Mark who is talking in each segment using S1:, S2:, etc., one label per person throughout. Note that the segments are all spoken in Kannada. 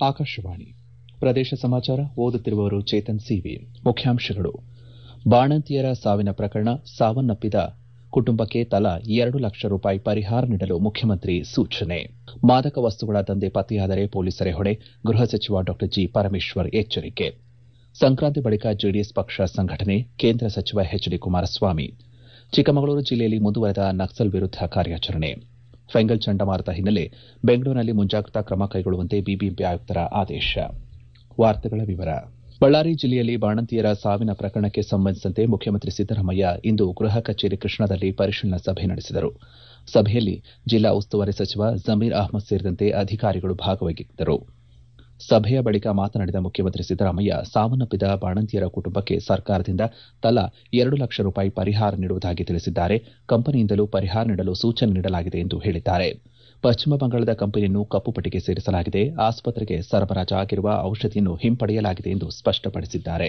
S1: ಆಕಾಶವಾಣಿ ಪ್ರದೇಶ ಸಮಾಚಾರ ಓದುತ್ತಿರುವವರು ಚೇತನ್ ಸಿವಿ ಮುಖ್ಯಾಂಶಗಳು ಬಾಣಂತಿಯರ ಸಾವಿನ ಪ್ರಕರಣ ಸಾವನ್ನಪ್ಪಿದ ಕುಟುಂಬಕ್ಕೆ ತಲಾ ಎರಡು ಲಕ್ಷ ರೂಪಾಯಿ ಪರಿಹಾರ ನೀಡಲು ಮುಖ್ಯಮಂತ್ರಿ ಸೂಚನೆ ಮಾದಕ ವಸ್ತುಗಳ ದಂಧೆ ಪತ್ತೆಯಾದರೆ ಪೊಲೀಸರೇ ಹೊಣೆ ಗೃಹ ಸಚಿವ ಡಾ ಜಿ ಪರಮೇಶ್ವರ್ ಎಚ್ಚರಿಕೆ ಸಂಕ್ರಾಂತಿ ಬಳಿಕ ಜೆಡಿಎಸ್ ಪಕ್ಷ ಸಂಘಟನೆ ಕೇಂದ್ರ ಸಚಿವ ಎಚ್ ಡಿ ಕುಮಾರಸ್ವಾಮಿ ಚಿಕ್ಕಮಗಳೂರು ಜಿಲ್ಲೆಯಲ್ಲಿ ಮುಂದುವರೆದ ನಕ್ಸಲ್ ವಿರುದ್ದ ಕಾರ್ಯಾಚರಣೆ ಫೆಂಗಲ್ ಚಂಡಮಾರುತ ಹಿನ್ನೆಲೆ ಬೆಂಗಳೂರಿನಲ್ಲಿ ಮುಂಜಾಗ್ರತಾ ಕ್ರಮ ಕೈಗೊಳ್ಳುವಂತೆ ಬಿಬಿಎಂಪಿ ಆಯುಕ್ತರ ಆದೇಶ ಬಳ್ಳಾರಿ ಜಿಲ್ಲೆಯಲ್ಲಿ ಬಾಣಂತಿಯರ ಸಾವಿನ ಪ್ರಕರಣಕ್ಕೆ ಸಂಬಂಧಿಸಿದಂತೆ ಮುಖ್ಯಮಂತ್ರಿ ಸಿದ್ದರಾಮಯ್ಯ ಇಂದು ಗೃಹ ಕಚೇರಿ ಕೃಷ್ಣಾದಲ್ಲಿ ಪರಿಶೀಲನಾ ಸಭೆ ನಡೆಸಿದರು ಸಭೆಯಲ್ಲಿ ಜಿಲ್ಲಾ ಉಸ್ತುವಾರಿ ಸಚಿವ ಜಮೀರ್ ಅಹ್ಮದ್ ಸೇರಿದಂತೆ ಅಧಿಕಾರಿಗಳು ಭಾಗವಹಿಸಿದ್ದರು ಸಭೆಯ ಬಳಿಕ ಮಾತನಾಡಿದ ಮುಖ್ಯಮಂತ್ರಿ ಸಿದ್ದರಾಮಯ್ಯ ಸಾವನ್ನಪ್ಪಿದ ಬಾಣಂತಿಯರ ಕುಟುಂಬಕ್ಕೆ ಸರ್ಕಾರದಿಂದ ತಲಾ ಎರಡು ಲಕ್ಷ ರೂಪಾಯಿ ಪರಿಹಾರ ನೀಡುವುದಾಗಿ ತಿಳಿಸಿದ್ದಾರೆ ಕಂಪನಿಯಿಂದಲೂ ಪರಿಹಾರ ನೀಡಲು ಸೂಚನೆ ನೀಡಲಾಗಿದೆ ಎಂದು ಹೇಳಿದ್ದಾರೆ ಪಶ್ಚಿಮ ಬಂಗಾಳದ ಕಂಪನಿಯನ್ನು ಕಪ್ಪುಪಟ್ಟಿಗೆ ಸೇರಿಸಲಾಗಿದೆ ಆಸ್ಪತ್ರೆಗೆ ಸರಬರಾಜಾಗಿರುವ ಔಷಧಿಯನ್ನು ಹಿಂಪಡೆಯಲಾಗಿದೆ ಎಂದು ಸ್ಪಷ್ಟಪಡಿಸಿದ್ದಾರೆ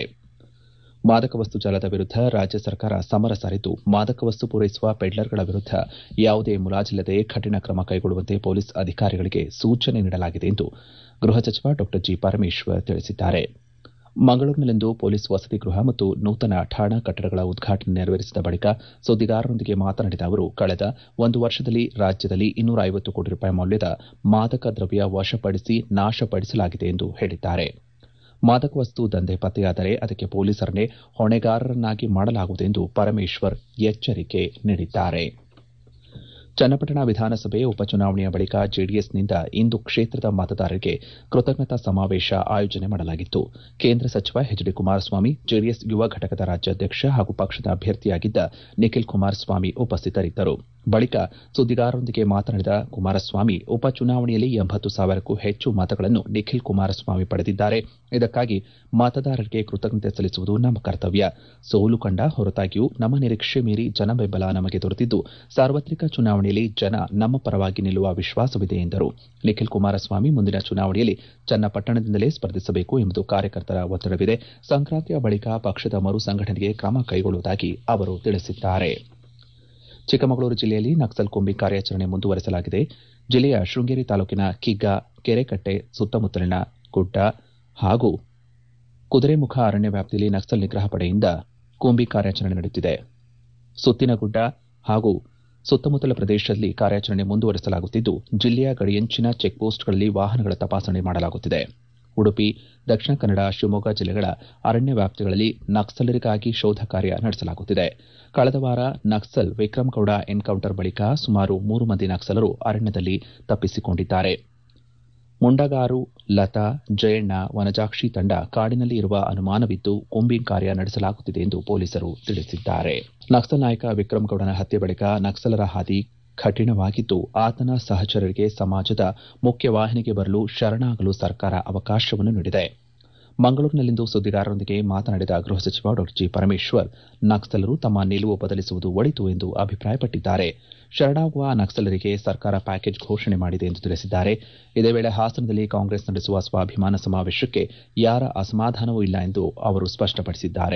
S1: ಮಾದಕ ವಸ್ತು ಜಾಲದ ವಿರುದ್ದ ರಾಜ್ಯ ಸರ್ಕಾರ ಸಮರ ಸಾರಿದ್ದು ಮಾದಕ ವಸ್ತು ಪೂರೈಸುವ ಪೆಡ್ಲರ್ಗಳ ವಿರುದ್ದ ಯಾವುದೇ ಮುಲಾಜಿಲ್ಲದೆ ಕಠಿಣ ಕ್ರಮ ಕೈಗೊಳ್ಳುವಂತೆ ಪೊಲೀಸ್ ಅಧಿಕಾರಿಗಳಿಗೆ ಸೂಚನೆ ನೀಡಲಾಗಿದೆ ಎಂದು ಗೃಹ ಸಚಿವ ಡಾ ಜಿ ಪರಮೇಶ್ವರ್ ತಿಳಿಸಿದ್ದಾರೆ ಮಂಗಳೂರಿನಲ್ಲಿಂದು ಪೊಲೀಸ್ ವಸತಿ ಗೃಹ ಮತ್ತು ನೂತನ ಠಾಣಾ ಕಟ್ಟಡಗಳ ಉದ್ಘಾಟನೆ ನೆರವೇರಿಸಿದ ಬಳಿಕ ಸುದ್ದಿಗಾರರೊಂದಿಗೆ ಮಾತನಾಡಿದ ಅವರು ಕಳೆದ ಒಂದು ವರ್ಷದಲ್ಲಿ ರಾಜ್ಯದಲ್ಲಿ ಇನ್ನೂರ ಐವತ್ತು ಕೋಟಿ ರೂಪಾಯಿ ಮೌಲ್ಯದ ಮಾದಕ ದ್ರವ್ಯ ವಶಪಡಿಸಿ ನಾಶಪಡಿಸಲಾಗಿದೆ ಎಂದು ಹೇಳಿದ್ದಾರೆ ಮಾದಕ ವಸ್ತು ದಂಧೆ ಪತ್ತೆಯಾದರೆ ಅದಕ್ಕೆ ಪೊಲೀಸರನ್ನೇ ಹೊಣೆಗಾರರನ್ನಾಗಿ ಮಾಡಲಾಗುವುದು ಎಂದು ಪರಮೇಶ್ವರ್ ಎಚ್ಚರಿಕೆ ನೀಡಿದ್ದಾರೆ ಚನ್ನಪಟ್ಟಣ ವಿಧಾನಸಭೆ ಉಪಚುನಾವಣೆಯ ಬಳಿಕ ಜೆಡಿಎಸ್ನಿಂದ ಇಂದು ಕ್ಷೇತ್ರದ ಮತದಾರರಿಗೆ ಕೃತಜ್ಞತಾ ಸಮಾವೇಶ ಆಯೋಜನೆ ಮಾಡಲಾಗಿತ್ತು ಕೇಂದ್ರ ಸಚಿವ ಎಚ್ ಡಿ ಕುಮಾರಸ್ವಾಮಿ ಜೆಡಿಎಸ್ ಯುವ ಘಟಕದ ರಾಜ್ಯಾಧ್ಯಕ್ಷ ಹಾಗೂ ಪಕ್ಷದ ಅಭ್ಯರ್ಥಿಯಾಗಿದ್ದ ನಿಖಿಲ್ ಕುಮಾರಸ್ವಾಮಿ ಉಪಸ್ಥಿತರಿದ್ದರು ಬಳಿಕ ಸುದ್ದಿಗಾರರೊಂದಿಗೆ ಮಾತನಾಡಿದ ಕುಮಾರಸ್ವಾಮಿ ಉಪಚುನಾವಣೆಯಲ್ಲಿ ಎಂಬತ್ತು ಸಾವಿರಕ್ಕೂ ಹೆಚ್ಚು ಮತಗಳನ್ನು ನಿಖಿಲ್ ಕುಮಾರಸ್ವಾಮಿ ಪಡೆದಿದ್ದಾರೆ ಇದಕ್ಕಾಗಿ ಮತದಾರರಿಗೆ ಕೃತಜ್ಞತೆ ಸಲ್ಲಿಸುವುದು ನಮ್ಮ ಕರ್ತವ್ಯ ಸೋಲು ಕಂಡ ಹೊರತಾಗಿಯೂ ನಮ್ಮ ನಿರೀಕ್ಷೆ ಮೀರಿ ಜನ ಬೆಂಬಲ ನಮಗೆ ದೊರೆತಿದ್ದು ಸಾರ್ವತ್ರಿಕ ಚುನಾವಣೆಯಲ್ಲಿ ಜನ ನಮ್ಮ ಪರವಾಗಿ ನಿಲ್ಲುವ ವಿಶ್ವಾಸವಿದೆ ಎಂದರು ನಿಖಿಲ್ ಕುಮಾರಸ್ವಾಮಿ ಮುಂದಿನ ಚುನಾವಣೆಯಲ್ಲಿ ಚನ್ನಪಟ್ಟಣದಿಂದಲೇ ಸ್ಪರ್ಧಿಸಬೇಕು ಎಂಬುದು ಕಾರ್ಯಕರ್ತರ ಒತ್ತಡವಿದೆ ಸಂಕ್ರಾಂತಿಯ ಬಳಿಕ ಪಕ್ಷದ ಮರು ಸಂಘಟನೆಗೆ ಕ್ರಮ ಕೈಗೊಳ್ಳುವುದಾಗಿ ಅವರು ತಿಳಿಸಿದ್ದಾರೆ ಚಿಕ್ಕಮಗಳೂರು ಜಿಲ್ಲೆಯಲ್ಲಿ ನಕ್ಸಲ್ ಕುಂಬಿ ಕಾರ್ಯಾಚರಣೆ ಮುಂದುವರೆಸಲಾಗಿದೆ ಜಿಲ್ಲೆಯ ಶೃಂಗೇರಿ ತಾಲೂಕಿನ ಕಿಗ್ಗ ಕೆರೆಕಟ್ಟೆ ಸುತ್ತಮುತ್ತಲಿನ ಗುಡ್ಡ ಹಾಗೂ ಕುದುರೆಮುಖ ಅರಣ್ಯ ವ್ಯಾಪ್ತಿಯಲ್ಲಿ ನಕ್ಸಲ್ ನಿಗ್ರಹ ಪಡೆಯಿಂದ ಕೂಂಬಿ ಕಾರ್ಯಾಚರಣೆ ನಡೆಯುತ್ತಿದೆ ಸುತ್ತಿನಗುಡ್ಡ ಹಾಗೂ ಸುತ್ತಮುತ್ತಲ ಪ್ರದೇಶದಲ್ಲಿ ಕಾರ್ಯಾಚರಣೆ ಮುಂದುವರೆಸಲಾಗುತ್ತಿದ್ದು ಜಿಲ್ಲೆಯ ಗಡಿಯಂಚಿನ ಚೆಕ್ಪೋಸ್ಟ್ಗಳಲ್ಲಿ ವಾಹನಗಳ ತಪಾಸಣೆ ಮಾಡಲಾಗುತ್ತಿದೆ ಉಡುಪಿ ದಕ್ಷಿಣ ಕನ್ನಡ ಶಿವಮೊಗ್ಗ ಜಿಲ್ಲೆಗಳ ಅರಣ್ಯ ವ್ಯಾಪ್ತಿಗಳಲ್ಲಿ ನಕ್ಸಲರಿಗಾಗಿ ಶೋಧ ಕಾರ್ಯ ನಡೆಸಲಾಗುತ್ತಿದೆ ಕಳೆದ ವಾರ ನಕ್ಸಲ್ ವಿಕ್ರಮಗೌಡ ಎನ್ಕೌಂಟರ್ ಬಳಿಕ ಸುಮಾರು ಮೂರು ಮಂದಿ ನಕ್ಸಲರು ಅರಣ್ಯದಲ್ಲಿ ತಪ್ಪಿಸಿಕೊಂಡಿದ್ದಾರೆ ಮುಂಡಗಾರು ಲತಾ ಜಯಣ್ಣ ವನಜಾಕ್ಷಿ ತಂಡ ಕಾಡಿನಲ್ಲಿ ಇರುವ ಅನುಮಾನವಿದ್ದು ಕೂಂಬಿಂಗ್ ಕಾರ್ಯ ನಡೆಸಲಾಗುತ್ತಿದೆ ಎಂದು ಪೊಲೀಸರು ತಿಳಿಸಿದ್ದಾರೆ ನಕ್ಸಲ್ ನಾಯಕ ವಿಕ್ರಮಗೌಡನ ಹತ್ಯೆ ಬಳಿಕ ನಕ್ಸಲರ ಹಾದಿ ಕಠಿಣವಾಗಿದ್ದು ಆತನ ಸಹಚರರಿಗೆ ಸಮಾಜದ ಮುಖ್ಯವಾಹಿನಿಗೆ ಬರಲು ಶರಣಾಗಲು ಸರ್ಕಾರ ಅವಕಾಶವನ್ನು ನೀಡಿದೆ ಮಂಗಳೂರಿನಲ್ಲಿಂದು ಸುದ್ದಿಗಾರರೊಂದಿಗೆ ಮಾತನಾಡಿದ ಗೃಹ ಸಚಿವ ಡಾ ಜಿ ಪರಮೇಶ್ವರ್ ನಕ್ಸಲರು ತಮ್ಮ ನಿಲುವು ಬದಲಿಸುವುದು ಒಳಿತು ಎಂದು ಅಭಿಪ್ರಾಯಪಟ್ಟಿದ್ದಾರೆ ಶರಣಾಗುವ ನಕ್ಸಲರಿಗೆ ಸರ್ಕಾರ ಪ್ಯಾಕೇಜ್ ಘೋಷಣೆ ಮಾಡಿದೆ ಎಂದು ತಿಳಿಸಿದ್ದಾರೆ ಇದೇ ವೇಳೆ ಹಾಸನದಲ್ಲಿ ಕಾಂಗ್ರೆಸ್ ನಡೆಸುವ ಸ್ವಾಭಿಮಾನ ಸಮಾವೇಶಕ್ಕೆ ಯಾರ ಅಸಮಾಧಾನವೂ ಇಲ್ಲ ಎಂದು ಅವರು ಸ್ಪಷ್ಟಪಡಿಸಿದ್ದಾರೆ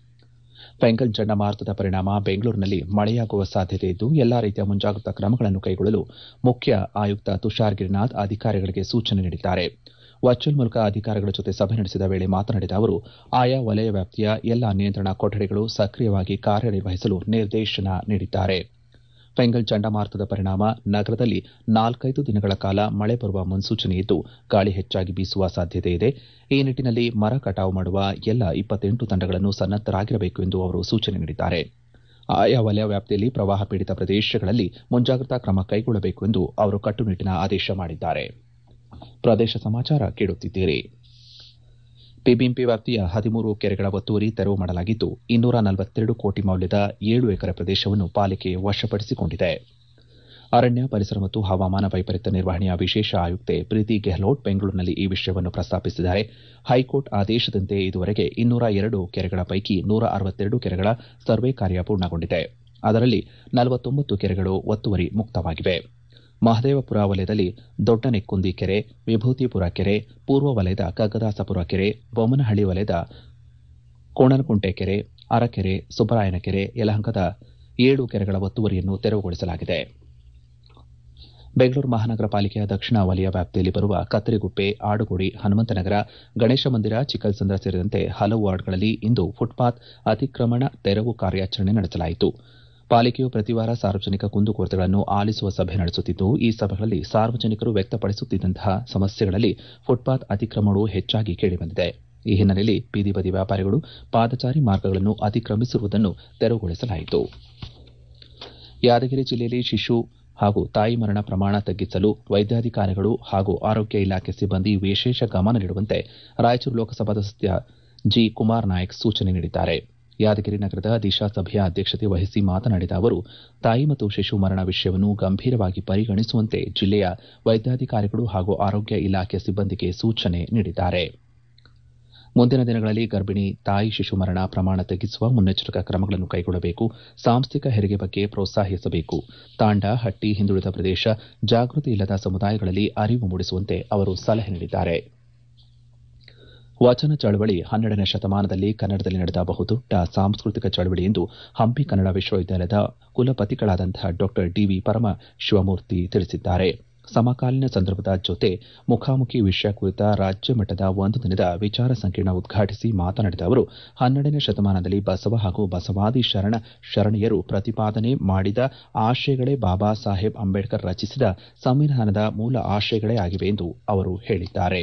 S1: ಫೆಂಗಲ್ ಚಂಡಮಾರುತದ ಪರಿಣಾಮ ಬೆಂಗಳೂರಿನಲ್ಲಿ ಮಳೆಯಾಗುವ ಸಾಧ್ಯತೆ ಇದ್ದು ಎಲ್ಲಾ ರೀತಿಯ ಮುಂಜಾಗ್ರತಾ ಕ್ರಮಗಳನ್ನು ಕೈಗೊಳ್ಳಲು ಮುಖ್ಯ ಆಯುಕ್ತ ತುಷಾರ್ ಗಿರಿನಾಥ್ ಅಧಿಕಾರಿಗಳಿಗೆ ಸೂಚನೆ ನೀಡಿದ್ದಾರೆ ವರ್ಚುವಲ್ ಮೂಲಕ ಅಧಿಕಾರಿಗಳ ಜೊತೆ ಸಭೆ ನಡೆಸಿದ ವೇಳೆ ಮಾತನಾಡಿದ ಅವರು ಆಯಾ ವಲಯ ವ್ಯಾಪ್ತಿಯ ಎಲ್ಲಾ ನಿಯಂತ್ರಣ ಕೊಠಡಿಗಳು ಸಕ್ರಿಯವಾಗಿ ಕಾರ್ಯನಿರ್ವಹಿಸಲು ನಿರ್ದೇಶನ ನೀಡಿದ್ದಾರೆ ಫೆಂಗಲ್ ಚಂಡಮಾರುತದ ಪರಿಣಾಮ ನಗರದಲ್ಲಿ ನಾಲ್ಕೈದು ದಿನಗಳ ಕಾಲ ಮಳೆ ಬರುವ ಮುನ್ಸೂಚನೆ ಇದ್ದು ಗಾಳಿ ಹೆಚ್ಚಾಗಿ ಬೀಸುವ ಸಾಧ್ಯತೆ ಇದೆ ಈ ನಿಟ್ಟಿನಲ್ಲಿ ಮರ ಕಟಾವು ಮಾಡುವ ಎಲ್ಲ ಇಪ್ಪತ್ತೆಂಟು ತಂಡಗಳನ್ನು ಸನ್ನದ್ದರಾಗಿರಬೇಕು ಎಂದು ಅವರು ಸೂಚನೆ ನೀಡಿದ್ದಾರೆ ಆಯಾ ವಲಯ ವ್ಯಾಪ್ತಿಯಲ್ಲಿ ಪ್ರವಾಹ ಪೀಡಿತ ಪ್ರದೇಶಗಳಲ್ಲಿ ಮುಂಜಾಗ್ರತಾ ಕ್ರಮ ಕೈಗೊಳ್ಳಬೇಕು ಎಂದು ಅವರು ಕಟ್ಟುನಿಟ್ಟಿನ ಆದೇಶ ಮಾಡಿದ್ದಾರೆ ಪ್ರದೇಶ ಸಮಾಚಾರ ಕೇಳುತ್ತಿದ್ದೀರಿ ಬಿಬಿಎಂಪಿ ವ್ಯಾಪ್ತಿಯ ಹದಿಮೂರು ಕೆರೆಗಳ ಒತ್ತುವರಿ ತೆರವು ಮಾಡಲಾಗಿದ್ದು ಇನ್ನೂರ ನಲವತ್ತೆರಡು ಕೋಟಿ ಮೌಲ್ಯದ ಏಳು ಎಕರೆ ಪ್ರದೇಶವನ್ನು ಪಾಲಿಕೆ ವಶಪಡಿಸಿಕೊಂಡಿದೆ ಅರಣ್ಯ ಪರಿಸರ ಮತ್ತು ಹವಾಮಾನ ವೈಪರೀತ್ಯ ನಿರ್ವಹಣೆಯ ವಿಶೇಷ ಆಯುಕ್ತೆ ಪ್ರೀತಿ ಗೆಹ್ಲೋಟ್ ಬೆಂಗಳೂರಿನಲ್ಲಿ ಈ ವಿಷಯವನ್ನು ಪ್ರಸ್ತಾಪಿಸಿದ್ದಾರೆ ಹೈಕೋರ್ಟ್ ಆದೇಶದಂತೆ ಇದುವರೆಗೆ ಇನ್ನೂರ ಎರಡು ಕೆರೆಗಳ ಪೈಕಿ ನೂರ ಅರವತ್ತೆರಡು ಕೆರೆಗಳ ಸರ್ವೆ ಕಾರ್ಯ ಪೂರ್ಣಗೊಂಡಿದೆ ಅದರಲ್ಲಿ ನಲವತ್ತೊಂಬತ್ತು ಕೆರೆಗಳು ಒತ್ತುವರಿ ಮುಕ್ತವಾಗಿವೆ ಮಹದೇವಪುರ ವಲಯದಲ್ಲಿ ದೊಡ್ಡನೆಕ್ಕುಂದಿ ಕೆರೆ ವಿಭೂತಿಪುರ ಕೆರೆ ಪೂರ್ವ ವಲಯದ ಕಗ್ಗದಾಸಪುರ ಕೆರೆ ಬೊಮ್ಮನಹಳ್ಳಿ ವಲಯದ ಕೋಣನಕುಂಟೆ ಕೆರೆ ಅರಕೆರೆ ಸುಬ್ಬರಾಯನ ಕೆರೆ ಯಲಹಂಕದ ಏಳು ಕೆರೆಗಳ ಒತ್ತುವರಿಯನ್ನು ತೆರವುಗೊಳಿಸಲಾಗಿದೆ ಬೆಂಗಳೂರು ಮಹಾನಗರ ಪಾಲಿಕೆಯ ದಕ್ಷಿಣ ವಲಯ ವ್ಯಾಪ್ತಿಯಲ್ಲಿ ಬರುವ ಕತ್ತರಿಗುಪ್ಪೆ ಆಡುಗೋಡಿ ಹನುಮಂತನಗರ ಗಣೇಶ ಮಂದಿರ ಚಿಕ್ಕಲ್ಸಂದ್ರ ಸೇರಿದಂತೆ ಹಲವು ವಾರ್ಡ್ಗಳಲ್ಲಿ ಇಂದು ಫುಟ್ಪಾತ್ ಅತಿಕ್ರಮಣ ತೆರವು ಕಾರ್ಯಾಚರಣೆ ನಡೆಸಲಾಯಿತು ಪಾಲಿಕೆಯು ಪ್ರತಿವಾರ ಸಾರ್ವಜನಿಕ ಕುಂದುಕೊರತೆಗಳನ್ನು ಆಲಿಸುವ ಸಭೆ ನಡೆಸುತ್ತಿದ್ದು ಈ ಸಭೆಗಳಲ್ಲಿ ಸಾರ್ವಜನಿಕರು ವ್ಯಕ್ತಪಡಿಸುತ್ತಿದ್ದಂತಹ ಸಮಸ್ಯೆಗಳಲ್ಲಿ ಫುಟ್ಪಾತ್ ಅತಿಕ್ರಮಣವು ಹೆಚ್ಚಾಗಿ ಕೇಳಿಬಂದಿದೆ ಈ ಹಿನ್ನೆಲೆಯಲ್ಲಿ ಬೀದಿ ಬದಿ ವ್ಯಾಪಾರಿಗಳು ಪಾದಚಾರಿ ಮಾರ್ಗಗಳನ್ನು ಅತಿಕ್ರಮಿಸಿರುವುದನ್ನು ತೆರವುಗೊಳಿಸಲಾಯಿತು ಯಾದಗಿರಿ ಜಿಲ್ಲೆಯಲ್ಲಿ ಶಿಶು ಹಾಗೂ ತಾಯಿ ಮರಣ ಪ್ರಮಾಣ ತಗ್ಗಿಸಲು ವೈದ್ಯಾಧಿಕಾರಿಗಳು ಹಾಗೂ ಆರೋಗ್ಯ ಇಲಾಖೆ ಸಿಬ್ಬಂದಿ ವಿಶೇಷ ಗಮನ ನೀಡುವಂತೆ ರಾಯಚೂರು ಲೋಕಸಭಾ ಸದಸ್ಯ ಜಿ ಕುಮಾರ್ ನಾಯಕ್ ಸೂಚನೆ ನೀಡಿದ್ದಾರೆ ಯಾದಗಿರಿ ನಗರದ ದಿಶಾ ಸಭೆಯ ಅಧ್ಯಕ್ಷತೆ ವಹಿಸಿ ಮಾತನಾಡಿದ ಅವರು ತಾಯಿ ಮತ್ತು ಶಿಶು ಮರಣ ವಿಷಯವನ್ನು ಗಂಭೀರವಾಗಿ ಪರಿಗಣಿಸುವಂತೆ ಜಿಲ್ಲೆಯ ವೈದ್ಯಾಧಿಕಾರಿಗಳು ಹಾಗೂ ಆರೋಗ್ಯ ಇಲಾಖೆ ಸಿಬ್ಬಂದಿಗೆ ಸೂಚನೆ ನೀಡಿದ್ದಾರೆ ಮುಂದಿನ ದಿನಗಳಲ್ಲಿ ಗರ್ಭಿಣಿ ತಾಯಿ ಶಿಶು ಮರಣ ಪ್ರಮಾಣ ತಗ್ಗಿಸುವ ಮುನ್ನೆಚ್ಚರಿಕಾ ಕ್ರಮಗಳನ್ನು ಕೈಗೊಳ್ಳಬೇಕು ಸಾಂಸ್ಥಿಕ ಹೆರಿಗೆ ಬಗ್ಗೆ ಪ್ರೋತ್ಸಾಹಿಸಬೇಕು ತಾಂಡ ಹಟ್ಟಿ ಹಿಂದುಳಿದ ಪ್ರದೇಶ ಜಾಗೃತಿ ಇಲ್ಲದ ಸಮುದಾಯಗಳಲ್ಲಿ ಅರಿವು ಮೂಡಿಸುವಂತೆ ಅವರು ಸಲಹೆ ನೀಡಿದ್ದಾರೆ ವಚನ ಚಳವಳಿ ಹನ್ನೆರಡನೇ ಶತಮಾನದಲ್ಲಿ ಕನ್ನಡದಲ್ಲಿ ನಡೆದ ಬಹುದೊಡ್ಡ ಸಾಂಸ್ಕೃತಿಕ ಚಳವಳಿ ಎಂದು ಹಂಪಿ ಕನ್ನಡ ವಿಶ್ವವಿದ್ಯಾಲಯದ ಕುಲಪತಿಗಳಾದಂತಹ ಡಾ ಡಿವಿ ಪರಮಶಿವಮೂರ್ತಿ ತಿಳಿಸಿದ್ದಾರೆ ಸಮಕಾಲೀನ ಸಂದರ್ಭದ ಜೊತೆ ಮುಖಾಮುಖಿ ವಿಷಯ ಕುರಿತ ರಾಜ್ಯ ಮಟ್ಟದ ಒಂದು ದಿನದ ವಿಚಾರ ಸಂಕಿರಣ ಉದ್ಘಾಟಿಸಿ ಮಾತನಾಡಿದ ಅವರು ಹನ್ನೆರಡನೇ ಶತಮಾನದಲ್ಲಿ ಬಸವ ಹಾಗೂ ಬಸವಾದಿ ಶರಣ ಶರಣೆಯರು ಪ್ರತಿಪಾದನೆ ಮಾಡಿದ ಆಶಯಗಳೇ ಬಾಬಾ ಸಾಹೇಬ್ ಅಂಬೇಡ್ಕರ್ ರಚಿಸಿದ ಸಂವಿಧಾನದ ಮೂಲ ಆಶಯಗಳೇ ಆಗಿವೆ ಎಂದು ಅವರು ಹೇಳಿದ್ದಾರೆ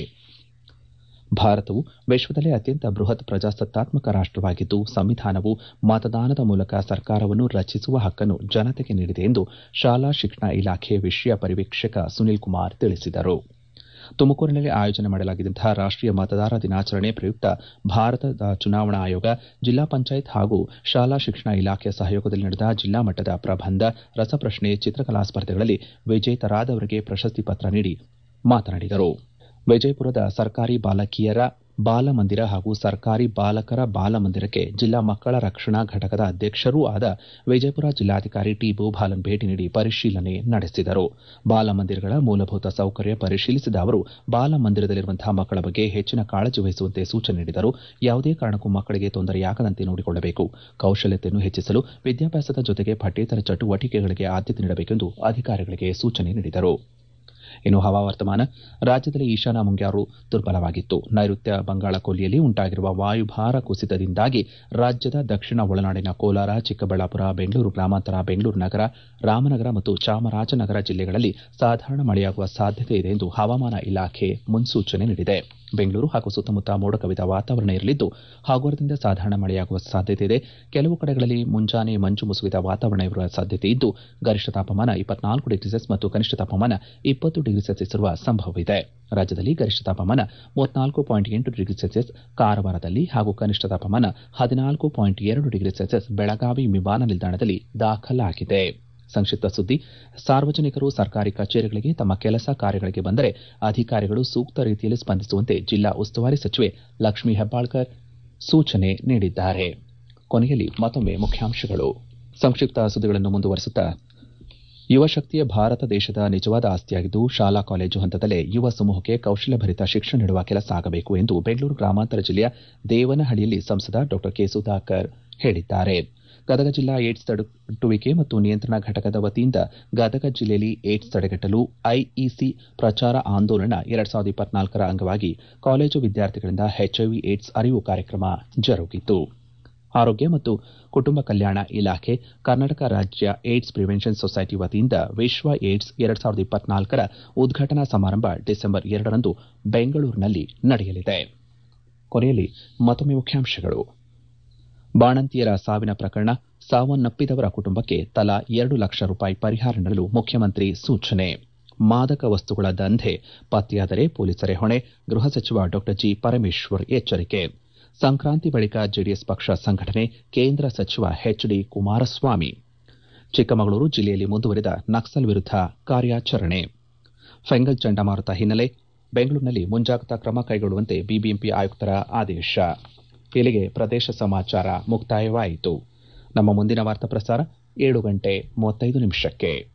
S1: ಭಾರತವು ವಿಶ್ವದಲ್ಲೇ ಅತ್ಯಂತ ಬೃಹತ್ ಪ್ರಜಾಸತ್ತಾತ್ಮಕ ರಾಷ್ಟವಾಗಿದ್ದು ಸಂವಿಧಾನವು ಮತದಾನದ ಮೂಲಕ ಸರ್ಕಾರವನ್ನು ರಚಿಸುವ ಹಕ್ಕನ್ನು ಜನತೆಗೆ ನೀಡಿದೆ ಎಂದು ಶಾಲಾ ಶಿಕ್ಷಣ ಇಲಾಖೆ ವಿಷಯ ಪರಿವೀಕ್ಷಕ ಸುನೀಲ್ ಕುಮಾರ್ ತಿಳಿಸಿದರು ತುಮಕೂರಿನಲ್ಲಿ ಆಯೋಜನೆ ಮಾಡಲಾಗಿದ್ದಂತಹ ರಾಷ್ಟೀಯ ಮತದಾರ ದಿನಾಚರಣೆ ಪ್ರಯುಕ್ತ ಭಾರತದ ಚುನಾವಣಾ ಆಯೋಗ ಜಿಲ್ಲಾ ಪಂಚಾಯತ್ ಹಾಗೂ ಶಾಲಾ ಶಿಕ್ಷಣ ಇಲಾಖೆ ಸಹಯೋಗದಲ್ಲಿ ನಡೆದ ಜಿಲ್ಲಾ ಮಟ್ಟದ ಪ್ರಬಂಧ ರಸಪ್ರಶ್ನೆ ಚಿತ್ರಕಲಾ ಸ್ಪರ್ಧೆಗಳಲ್ಲಿ ವಿಜೇತರಾದವರಿಗೆ ಪ್ರಶಸ್ತಿ ಪತ್ರ ನೀಡಿ ಮಾತನಾಡಿದರು ವಿಜಯಪುರದ ಸರ್ಕಾರಿ ಬಾಲಕಿಯರ ಬಾಲಮಂದಿರ ಹಾಗೂ ಸರ್ಕಾರಿ ಬಾಲಕರ ಬಾಲಮಂದಿರಕ್ಕೆ ಜಿಲ್ಲಾ ಮಕ್ಕಳ ರಕ್ಷಣಾ ಘಟಕದ ಅಧ್ಯಕ್ಷರೂ ಆದ ವಿಜಯಪುರ ಜಿಲ್ಲಾಧಿಕಾರಿ ಟಿ ಭೂಪಾಲನ್ ಭೇಟಿ ನೀಡಿ ಪರಿಶೀಲನೆ ನಡೆಸಿದರು ಬಾಲಮಂದಿರಗಳ ಮೂಲಭೂತ ಸೌಕರ್ಯ ಪರಿಶೀಲಿಸಿದ ಅವರು ಬಾಲಮಂದಿರದಲ್ಲಿರುವಂತಹ ಮಕ್ಕಳ ಬಗ್ಗೆ ಹೆಚ್ಚಿನ ಕಾಳಜಿ ವಹಿಸುವಂತೆ ಸೂಚನೆ ನೀಡಿದರು ಯಾವುದೇ ಕಾರಣಕ್ಕೂ ಮಕ್ಕಳಿಗೆ ತೊಂದರೆಯಾಗದಂತೆ ನೋಡಿಕೊಳ್ಳಬೇಕು ಕೌಶಲ್ಯತೆಯನ್ನು ಹೆಚ್ಚಿಸಲು ವಿದ್ಯಾಭ್ಯಾಸದ ಜೊತೆಗೆ ಪಠ್ಯೇತರ ಚಟುವಟಿಕೆಗಳಿಗೆ ಆದ್ಯತೆ ನೀಡಬೇಕೆಂದು ಅಧಿಕಾರಿಗಳಿಗೆ ಸೂಚನೆ ನೀಡಿದರು ಇನ್ನು ಹವಾವರ್ತಮಾನ ರಾಜ್ಯದಲ್ಲಿ ಈಶಾನ್ಯ ಮುಂಗಾರು ದುರ್ಬಲವಾಗಿತ್ತು ನೈಋತ್ಯ ಬಂಗಾಳ ಕೊಲ್ಲಿಯಲ್ಲಿ ಉಂಟಾಗಿರುವ ವಾಯುಭಾರ ಕುಸಿತದಿಂದಾಗಿ ರಾಜ್ಯದ ದಕ್ಷಿಣ ಒಳನಾಡಿನ ಕೋಲಾರ ಚಿಕ್ಕಬಳ್ಳಾಪುರ ಬೆಂಗಳೂರು ಗ್ರಾಮಾಂತರ ಬೆಂಗಳೂರು ನಗರ ರಾಮನಗರ ಮತ್ತು ಚಾಮರಾಜನಗರ ಜಿಲ್ಲೆಗಳಲ್ಲಿ ಸಾಧಾರಣ ಮಳೆಯಾಗುವ ಸಾಧ್ಯತೆ ಇದೆ ಎಂದು ಹವಾಮಾನ ಇಲಾಖೆ ಮುನ್ಸೂಚನೆ ನೀಡಿದೆ ಬೆಂಗಳೂರು ಹಾಗೂ ಸುತ್ತಮುತ್ತ ಮೋಡ ಕವಿದ ವಾತಾವರಣ ಇರಲಿದ್ದು ಹಗುರದಿಂದ ಸಾಧಾರಣ ಮಳೆಯಾಗುವ ಸಾಧ್ಯತೆ ಇದೆ ಕೆಲವು ಕಡೆಗಳಲ್ಲಿ ಮುಂಜಾನೆ ಮಂಜು ಮುಸುಕಿದ ವಾತಾವರಣ ಇರುವ ಸಾಧ್ಯತೆ ಇದ್ದು ಗರಿಷ್ಠ ತಾಪಮಾನ ಇಪ್ಪತ್ನಾಲ್ಕು ಡಿಗ್ರಿ ಸೆಲ್ಸಿಯಸ್ ಮತ್ತು ಕನಿಷ್ಠ ತಾಪಮಾನ ಇಪ್ಪತ್ತು ಡಿಗ್ರಿ ಸೆಲ್ಸಿಯಸ್ ಇರುವ ಸಂಭವವಿದೆ ರಾಜ್ಯದಲ್ಲಿ ಗರಿಷ್ಠ ತಾಪಮಾನ ಮೂವತ್ನಾಲ್ಕು ಪಾಯಿಂಟ್ ಎಂಟು ಡಿಗ್ರಿ ಸೆಲ್ಸಿಯಸ್ ಕಾರವಾರದಲ್ಲಿ ಹಾಗೂ ಕನಿಷ್ಠ ತಾಪಮಾನ ಹದಿನಾಲ್ಕು ಪಾಯಿಂಟ್ ಎರಡು ಡಿಗ್ರಿ ಸೆಲ್ಸಿಯಸ್ ಬೆಳಗಾವಿ ವಿಮಾನ ನಿಲ್ದಾಣದಲ್ಲಿ ದಾಖಲಾಗಿದೆ ಸಂಕ್ಷಿಪ್ತ ಸುದ್ದಿ ಸಾರ್ವಜನಿಕರು ಸರ್ಕಾರಿ ಕಚೇರಿಗಳಿಗೆ ತಮ್ಮ ಕೆಲಸ ಕಾರ್ಯಗಳಿಗೆ ಬಂದರೆ ಅಧಿಕಾರಿಗಳು ಸೂಕ್ತ ರೀತಿಯಲ್ಲಿ ಸ್ಪಂದಿಸುವಂತೆ ಜಿಲ್ಲಾ ಉಸ್ತುವಾರಿ ಸಚಿವೆ ಲಕ್ಷ್ಮೀ ಹೆಬ್ಬಾಳ್ಕರ್ ಸೂಚನೆ ನೀಡಿದ್ದಾರೆ ಕೊನೆಯಲ್ಲಿ ಮತ್ತೊಮ್ಮೆ ಮುಖ್ಯಾಂಶಗಳು ಸಂಕ್ಷಿಪ್ತ ಸುದ್ದಿಗಳನ್ನು ಮುಂದುವರಿಸುತ್ತಾ ಯುವ ಶಕ್ತಿಯ ಭಾರತ ದೇಶದ ನಿಜವಾದ ಆಸ್ತಿಯಾಗಿದ್ದು ಶಾಲಾ ಕಾಲೇಜು ಹಂತದಲ್ಲೇ ಯುವ ಸಮೂಹಕ್ಕೆ ಕೌಶಲ್ಯಭರಿತ ಶಿಕ್ಷಣ ನೀಡುವ ಕೆಲಸ ಆಗಬೇಕು ಎಂದು ಬೆಂಗಳೂರು ಗ್ರಾಮಾಂತರ ಜಿಲ್ಲೆಯ ದೇವನಹಳ್ಳಿಯಲ್ಲಿ ಸಂಸದ ಡಾ ಕೆ ಸುಧಾಕರ್ ಹೇಳಿದ್ದಾರೆ ಗದಗ ಜಿಲ್ಲಾ ಏಡ್ಸ್ ತಡೆಗಟ್ಟುವಿಕೆ ಮತ್ತು ನಿಯಂತ್ರಣ ಘಟಕದ ವತಿಯಿಂದ ಗದಗ ಜಿಲ್ಲೆಯಲ್ಲಿ ಏಡ್ಸ್ ತಡೆಗಟ್ಟಲು ಐಇಸಿ ಪ್ರಚಾರ ಆಂದೋಲನ ಎರಡ್ ಸಾವಿರದ ಇಪ್ಪತ್ನಾಲ್ಕರ ಅಂಗವಾಗಿ ಕಾಲೇಜು ವಿದ್ಯಾರ್ಥಿಗಳಿಂದ ಎಚ್ಐವಿ ಏಡ್ಸ್ ಅರಿವು ಕಾರ್ಯಕ್ರಮ ಜರುಗಿತು ಆರೋಗ್ಯ ಮತ್ತು ಕುಟುಂಬ ಕಲ್ಯಾಣ ಇಲಾಖೆ ಕರ್ನಾಟಕ ರಾಜ್ಯ ಏಡ್ಸ್ ಪ್ರಿವೆನ್ಷನ್ ಸೊಸೈಟಿ ವತಿಯಿಂದ ವಿಶ್ವ ಏಡ್ಸ್ ಎರಡ್ ಸಾವಿರದ ಇಪ್ಪತ್ನಾಲ್ಕರ ಉದ್ಘಾಟನಾ ಸಮಾರಂಭ ಡಿಸೆಂಬರ್ ಎರಡರಂದು ಬೆಂಗಳೂರಿನಲ್ಲಿ ನಡೆಯಲಿದೆ ಕೊನೆಯಲ್ಲಿ ಮತ್ತೊಮ್ಮೆ ಮುಖ್ಯಾಂಶಗಳು ಬಾಣಂತಿಯರ ಸಾವಿನ ಪ್ರಕರಣ ಸಾವನ್ನಪ್ಪಿದವರ ಕುಟುಂಬಕ್ಕೆ ತಲಾ ಎರಡು ಲಕ್ಷ ರೂಪಾಯಿ ಪರಿಹಾರ ನೀಡಲು ಮುಖ್ಯಮಂತ್ರಿ ಸೂಚನೆ ಮಾದಕ ವಸ್ತುಗಳ ದಂಧೆ ಪತ್ತೆಯಾದರೆ ಪೊಲೀಸರೇ ಹೊಣೆ ಗೃಹ ಸಚಿವ ಡಾ ಜಿ ಪರಮೇಶ್ವರ್ ಎಚ್ಚರಿಕೆ ಸಂಕ್ರಾಂತಿ ಬಳಿಕ ಜೆಡಿಎಸ್ ಪಕ್ಷ ಸಂಘಟನೆ ಕೇಂದ್ರ ಸಚಿವ ಎಚ್ ಡಿ ಕುಮಾರಸ್ವಾಮಿ ಚಿಕ್ಕಮಗಳೂರು ಜಿಲ್ಲೆಯಲ್ಲಿ ಮುಂದುವರಿದ ನಕ್ಸಲ್ ವಿರುದ್ಧ ಕಾರ್ಯಾಚರಣೆ ಫೆಂಗಲ್ ಚಂಡಮಾರುತ ಹಿನ್ನೆಲೆ ಬೆಂಗಳೂರಿನಲ್ಲಿ ಮುಂಜಾಗ್ರತಾ ಕ್ರಮ ಕೈಗೊಳ್ಳುವಂತೆ ಬಿಬಿಎಂಪಿ ಆಯುಕ್ತರ ಆದೇಶ ಇಲ್ಲಿಗೆ ಪ್ರದೇಶ ಸಮಾಚಾರ ಮುಕ್ತಾಯವಾಯಿತು ನಮ್ಮ ಮುಂದಿನ ವಾರ್ತಾ ಪ್ರಸಾರ ಏಳು ಗಂಟೆ ಮೂವತ್ತೈದು ನಿಮಿಷಕ್ಕೆ